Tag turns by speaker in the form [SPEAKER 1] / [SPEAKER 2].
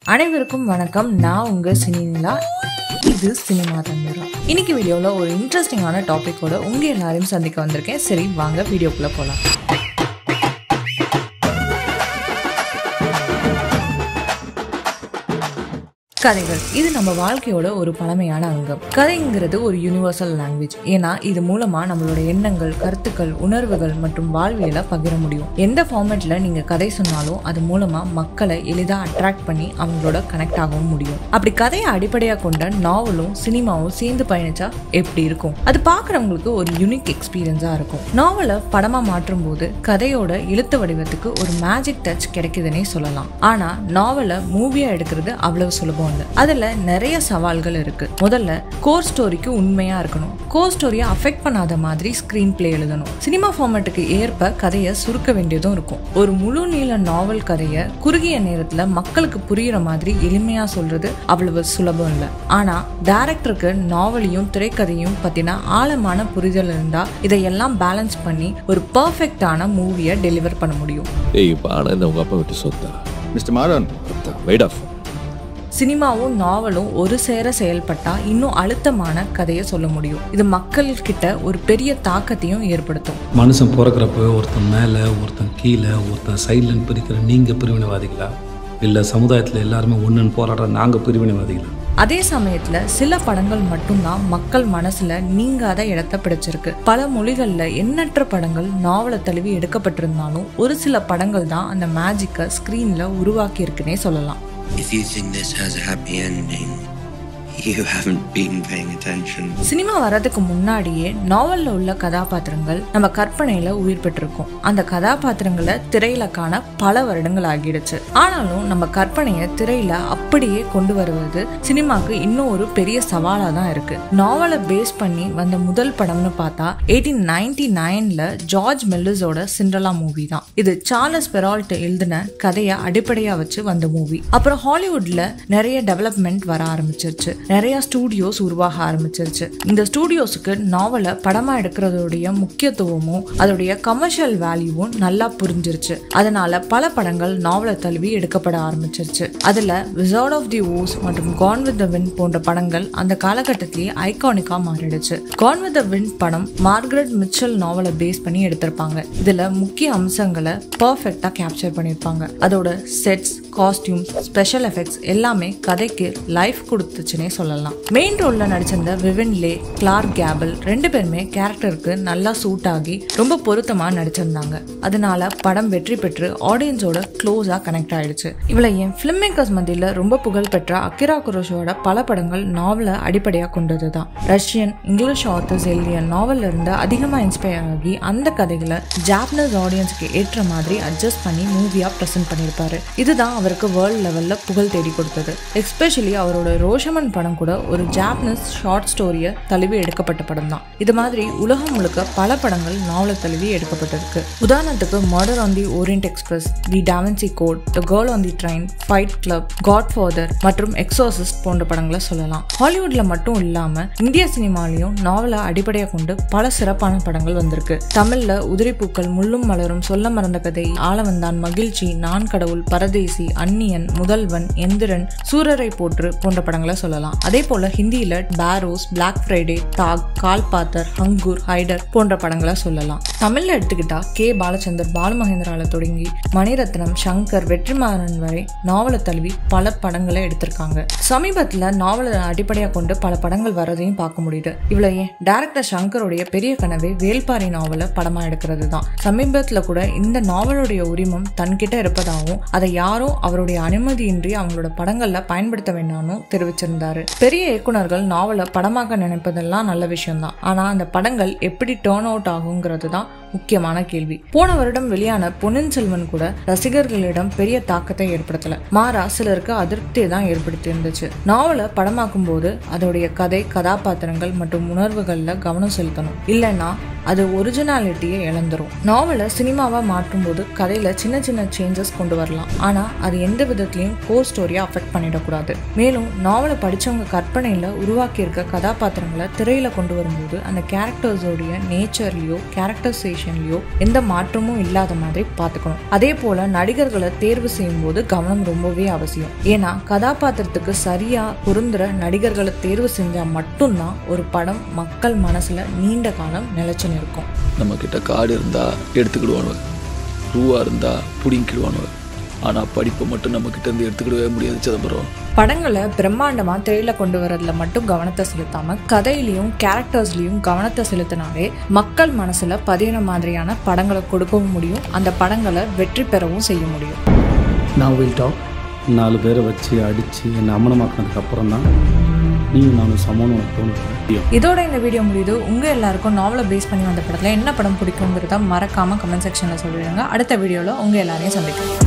[SPEAKER 1] அனைவருக்கும் வணக்கம் நான் உங்க சினிலா இது சினிமா தந்திரா இன்னைக்கு வீடியோவில் ஒரு இன்ட்ரெஸ்டிங்கான டாபிக்கோட உங்க எல்லாரையும் சந்திக்க வந்திருக்கேன் சரி வாங்க வீடியோக்குள்ள போகலாம் கதைகள் இது நம்ம வாழ்க்கையோட ஒரு பழமையான அங்கம் கதைங்கிறது ஒரு யூனிவர்சல் லாங்குவேஜ் ஏன்னா இது மூலமா நம்மளோட எண்ணங்கள் கருத்துக்கள் உணர்வுகள் மற்றும் வாழ்வியலை பகிர முடியும் எந்த ஃபார்மேட்ல நீங்க கதை சொன்னாலும் அது மூலமா மக்களை எளிதா அட்ராக்ட் பண்ணி அவங்களோட கனெக்ட் ஆகவும் முடியும் அப்படி கதையை அடிப்படையாக கொண்ட நாவலும் சினிமாவும் சேர்ந்து பயணிச்சா எப்படி இருக்கும் அது பார்க்குறவங்களுக்கு ஒரு யூனிக் எக்ஸ்பீரியன்ஸா இருக்கும் நாவலை படமா மாற்றும் போது கதையோட எழுத்து வடிவத்துக்கு ஒரு மேஜிக் டச் கிடைக்குதுன்னே சொல்லலாம் ஆனா நாவலை மூவியா எடுக்கிறது அவ்வளவு சுலபம் இல்லை அதுல நிறைய சவால்கள் இருக்கு முதல்ல கோர் ஸ்டோரிக்கு உண்மையா இருக்கணும் கோர் ஸ்டோரியை அஃபெக்ட் பண்ணாத மாதிரி ஸ்கிரீன் பிளே எழுதணும் சினிமா ஃபார்மேட்டுக்கு ஏற்ப கதையை சுருக்க வேண்டியதும் இருக்கும் ஒரு முழு நீள நாவல் கதையை குறுகிய நேரத்துல மக்களுக்கு புரியுற மாதிரி எளிமையா சொல்றது அவ்வளவு சுலபம் இல்லை ஆனா டேரக்டருக்கு நாவலையும் திரைக்கதையும் பத்தின ஆழமான புரிதல் இருந்தா இதையெல்லாம் பேலன்ஸ் பண்ணி ஒரு பர்ஃபெக்டான மூவியை டெலிவர் பண்ண முடியும்
[SPEAKER 2] ஏய் இப்போ ஆனந்த் உங்க அப்பா விட்டு சொத்தா
[SPEAKER 3] மிஸ்டர் மாறன்
[SPEAKER 2] வெயிட் ஆஃப்
[SPEAKER 1] சினிமாவும் நாவலும் ஒரு சேர செயல்பட்டா இன்னும் அழுத்தமான கதையை சொல்ல முடியும் இது மக்கள்கிட்ட ஒரு பெரிய தாக்கத்தையும் ஏற்படுத்தும்
[SPEAKER 4] மனுஷன் பிறக்கிறப்ப ஒருத்தன் மேலே ஒருத்தன் கீழே ஒருத்தன் சைட்லன்னு பிரிக்கிற நீங்கள் பிரிவினைவாதிகளா இல்லை சமுதாயத்தில் எல்லாருமே ஒன்றுன்னு போராடுற நாங்கள் பிரிவினைவாதிகளா
[SPEAKER 1] அதே சமயத்துல சில படங்கள் மட்டும்தான் மக்கள் மனசுல நீங்காத இடத்தை பிடிச்சிருக்கு பல மொழிகள்ல எண்ணற்ற படங்கள் நாவலை தழுவி எடுக்கப்பட்டிருந்தாலும் ஒரு சில படங்கள் தான் அந்த மேஜிக்கை ஸ்கிரீன்ல உருவாக்கி இருக்குன்னே சொல்லலாம்
[SPEAKER 5] If you think this has a happy ending, you haven't been paying attention.
[SPEAKER 1] Cinema வர்றதுக்கு முன்னாடியே நாவல்ல உள்ள கதாபாத்திரங்கள் நம்ம கற்பனையில உயிர் பெற்றிருக்கும் அந்த கதாபாத்திரங்களை திரையில காண பல வருடங்கள் ஆகிடுச்சு ஆனாலும் நம்ம கற்பனையை திரையில அப்படியே கொண்டு வருவது சினிமாக்கு இன்னும் ஒரு பெரிய சவாலா தான் இருக்கு நாவலை பேஸ் பண்ணி வந்த முதல் படம்னு பார்த்தா எயிட்டீன் நைன்டி நைன்ல ஜார்ஜ் மெல்லிஸோட சிண்ட்ரலா மூவி தான் இது சார்லஸ் பெரால்ட் எழுதின கதையை அடிப்படையா வச்சு வந்த மூவி அப்புறம் ஹாலிவுட்ல நிறைய டெவலப்மெண்ட் வர ஆரம்பிச்சிருச்சு நிறைய ஸ்டூடியோஸ் உருவாக ஆரம்பிச்சிருச்சு இந்த ஸ்டூடியோஸுக்கு நாவலை படமா எடுக்கிறதோடைய முக்கியத்துவமும் அதோடைய கமர்ஷியல் வேல்யூவும் நல்லா புரிஞ்சிருச்சு அதனால பல படங்கள் நாவலை தழுவி எடுக்கப்பட ஆரம்பிச்சிருச்சு அதுல விசார்ட் ஆஃப் தி ஓஸ் மற்றும் கான் வித் த வின் போன்ற படங்கள் அந்த காலகட்டத்திலேயே ஐகானிக்கா மாறிடுச்சு கான் வித் த வின் படம் மார்கரெட் மிச்சல் நாவலை பேஸ் பண்ணி எடுத்திருப்பாங்க இதுல முக்கிய அம்சங்களை பர்ஃபெக்டா கேப்சர் பண்ணியிருப்பாங்க அதோட செட்ஸ் காஸ்டியூம்ஸ் ஸ்பெஷல் எஃபெக்ட்ஸ் எல்லாமே கதைக்கு லைஃப் கொடுத்துச்சுன்னே சொல்லலாம் மெயின் ரோல்ல நடிச்சிருந்த விவின் லே கிளார்க் கேபிள் ரெண்டு பேருமே கேரக்டருக்கு நல்லா சூட் ஆகி ரொம்ப பொருத்தமா நடிச்சிருந்தாங்க அதனால படம் வெற்றி பெற்று ஆடியன்ஸோட க்ளோஸா கனெக்ட் ஆயிடுச்சு இவளை என் ஃபிலிம் மேக்கர்ஸ் மத்தியில ரொம்ப புகழ் பெற்ற அக்கிரா குரோஷோட பல படங்கள் நாவலை அடிப்படையா கொண்டது தான் ரஷ்யன் இங்கிலீஷ் ஆத்தர்ஸ் எழுதிய நாவல்ல இருந்து அதிகமா இன்ஸ்பயர் ஆகி அந்த கதைகளை ஜாப்பனீஸ் ஆடியன்ஸ்க்கு ஏற்ற மாதிரி அட்ஜஸ்ட் பண்ணி மூவியா ப்ரெசென்ட் பண்ணியிருப்பாரு இதுதான் அவருக்கு வேர்ல்ட் லெவல்ல புகழ் தேடி கொடுத்தது எஸ்பெஷலி அவரோட ரோஷமன் படம் கூட ஒரு ஜாப்பனீஸ் ஷார்ட் ஸ்டோரியை தழுவி எடுக்கப்பட்ட படம் தான் இது மாதிரி உலகம் முழுக்க பல படங்கள் நாவலை தழுவி எடுக்கப்பட்டிருக்கு உதாரணத்துக்கு murder on the Orient express the Da Vinci code the girl on the train fight club godfather மற்றும் எக்ஸோசிஸ்ட் போன்ற படங்களை சொல்லலாம் ஹாலிவுட்ல மட்டும் இல்லாம இந்திய சினிமாலையும் நாவலை அடிப்படையாக கொண்டு பல சிறப்பான படங்கள் வந்திருக்கு தமிழ்ல உதிரிப்பூக்கள் முள்ளும் மலரும் சொல்ல மறந்த கதை ஆளவந்தான் மகிழ்ச்சி நான் கடவுள் பரதேசி அந்நியன் முதல்வன் எந்திரன் சூரரை போற்று போன்ற படங்களை சொல்லலாம் அதே போல ஹிந்தியில பேரோஸ் பிளாக் ஃப்ரைடே டாக் கால்பாத்தர் ஹங்கூர் ஹைடர் போன்ற படங்களை சொல்லலாம் தமிழ்ல எடுத்துக்கிட்டா கே பாலச்சந்தர் பாலுமகேந்திரால தொடங்கி மணிரத்னம் சங்கர் வெற்றிமாறன் வரை நாவலை தழுவி பல படங்களை எடுத்திருக்காங்க சமீபத்துல நாவலை அடிப்படையாக கொண்டு பல படங்கள் வரதையும் பார்க்க முடியுது இவ்வளோ ஏன் டேரக்டர் சங்கருடைய பெரிய கனவே வேல்பாரி நாவலை படமா எடுக்கிறது தான் சமீபத்துல கூட இந்த நாவலுடைய உரிமம் தன்கிட்ட இருப்பதாகவும் அதை யாரும் அவருடைய அனுமதியின்றி அவங்களோட படங்கள்ல பயன்படுத்த வேண்டாம்னு தெரிவிச்சிருந்தாரு பெரிய இயக்குனர்கள் நாவலை படமாக்க நினைப்பதெல்லாம் நல்ல விஷயம் தான் ஆனா அந்த படங்கள் எப்படி டேர்ன் அவுட் ஆகுங்கிறது தான் முக்கியமான கேள்வி போன வருடம் வெளியான பொன்னியின் செல்வன் கூட ரசிகர்களிடம் பெரிய தாக்கத்தை ஏற்படுத்தல மாறா சிலருக்கு அதிருப்தியை தான் ஏற்படுத்தி இருந்துச்சு நாவலை படமாக்கும் போது அதோடைய கதை கதாபாத்திரங்கள் மற்றும் உணர்வுகள்ல கவனம் செலுத்தணும் இல்லைன்னா அது ஒரிஜினாலிட்டியை இழந்துரும் நாவலை சினிமாவா மாற்றும் போது கதையில சின்ன சின்ன சேஞ்சஸ் கொண்டு வரலாம் ஆனா அது எந்த விதத்திலையும் கோர் ஸ்டோரியை அஃபெக்ட் பண்ணிடக்கூடாது மேலும் நாவலை படிச்சவங்க கற்பனையில உருவாக்கி இருக்க கதாபாத்திரங்களை திரையில கொண்டு வரும்போது அந்த கேரக்டர்ஸோடைய நேச்சர்லயோ கேரக்டரைசேஷன் டைரக்ஷன்லயோ எந்த மாற்றமும் இல்லாத மாதிரி பார்த்துக்கணும் அதே போல நடிகர்களை தேர்வு செய்யும் போது கவனம் ரொம்பவே அவசியம் ஏன்னா கதாபாத்திரத்துக்கு சரியா பொருந்துற நடிகர்களை தேர்வு செஞ்சா மட்டும்தான் ஒரு படம் மக்கள் மனசுல நீண்ட காலம் நிலைச்சு நிற்கும்
[SPEAKER 3] நம்ம கிட்ட காடு இருந்தா எடுத்துக்கிடுவானுவ ரூவா இருந்தா புடிங்கிடுவானுவ ஆனா படிப்பை மட்டும் நம்ம கிட்ட இருந்து எடுத்துக்கிடவே முடியாது சிதம்பரம்
[SPEAKER 1] படங்களை பிரம்மாண்டமா திரையில கொண்டு வரதுல மட்டும் கவனத்தை செலுத்தாம கதையிலையும் கேரக்டர்ஸ்லயும் கவனத்தை செலுத்தினாலே மக்கள் மனசுல பதியின மாதிரியான படங்களை கொடுக்கவும் முடியும் அந்த படங்களை வெற்றி பெறவும் செய்ய முடியும்
[SPEAKER 4] நான் வில் டாக் நாலு பேரை வச்சு அடித்து என்னை அம்மனமாக்கினதுக்கு அப்புறம் தான் நீயும் நானும் சமம்னு உனக்கு தோணும்
[SPEAKER 1] இதோட இந்த வீடியோ முடியுது உங்க எல்லாருக்கும் நாவலை பேஸ் பண்ணி வந்த படத்துல என்ன படம் பிடிக்குங்கிறத மறக்காம கமெண்ட் செக்ஷன்ல சொல்லிடுங்க அடுத்த வீடியோல உங்க எல்லாரையும் சந்திக்கிறேன்